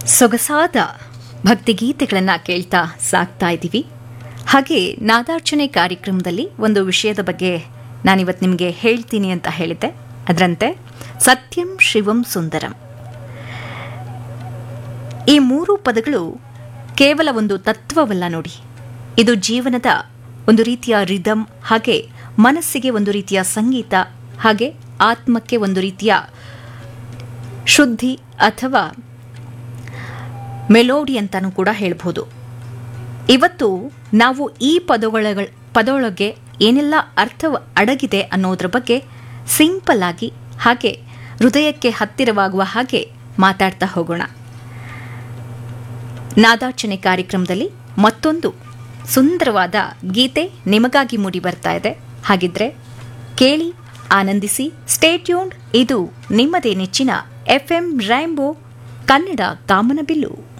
ಸೊಗಸಾದ ಭಕ್ತಿಗೀತೆಗಳನ್ನು ಕೇಳ್ತಾ ಸಾಕ್ತಾ ಇದ್ದೀವಿ ಹಾಗೆ ನಾದಾರ್ಚನೆ ಕಾರ್ಯಕ್ರಮದಲ್ಲಿ ಒಂದು ವಿಷಯದ ಬಗ್ಗೆ ನಾನಿವತ್ತು ನಿಮಗೆ ಹೇಳ್ತೀನಿ ಅಂತ ಹೇಳಿದ್ದೆ ಅದರಂತೆ ಸತ್ಯಂ ಶಿವಂ ಸುಂದರಂ ಈ ಮೂರು ಪದಗಳು ಕೇವಲ ಒಂದು ತತ್ವವಲ್ಲ ನೋಡಿ ಇದು ಜೀವನದ ಒಂದು ರೀತಿಯ ರಿದಮ್ ಹಾಗೆ ಮನಸ್ಸಿಗೆ ಒಂದು ರೀತಿಯ ಸಂಗೀತ ಹಾಗೆ ಆತ್ಮಕ್ಕೆ ಒಂದು ರೀತಿಯ ಶುದ್ಧಿ ಅಥವಾ ಮೆಲೋಡಿ ಅಂತಾನೂ ಕೂಡ ಹೇಳ್ಬೋದು ಇವತ್ತು ನಾವು ಈ ಪದಗಳ ಪದೊಳಗೆ ಏನೆಲ್ಲ ಅರ್ಥ ಅಡಗಿದೆ ಅನ್ನೋದ್ರ ಬಗ್ಗೆ ಸಿಂಪಲ್ ಆಗಿ ಹಾಗೆ ಹೃದಯಕ್ಕೆ ಹತ್ತಿರವಾಗುವ ಹಾಗೆ ಮಾತಾಡ್ತಾ ಹೋಗೋಣ ನಾದಾರ್ಚನೆ ಕಾರ್ಯಕ್ರಮದಲ್ಲಿ ಮತ್ತೊಂದು ಸುಂದರವಾದ ಗೀತೆ ನಿಮಗಾಗಿ ಮೂಡಿ ಬರ್ತಾ ಇದೆ ಹಾಗಿದ್ರೆ ಕೇಳಿ ಆನಂದಿಸಿ ಸ್ಟೇಟ್ಯೂನ್ಡ್ ಇದು ನಿಮ್ಮದೇ ನೆಚ್ಚಿನ ಎಫ್ಎಂ ರೈಂಬೋ ಕನ್ನಡ ಕಾಮನಬಿಲ್ಲು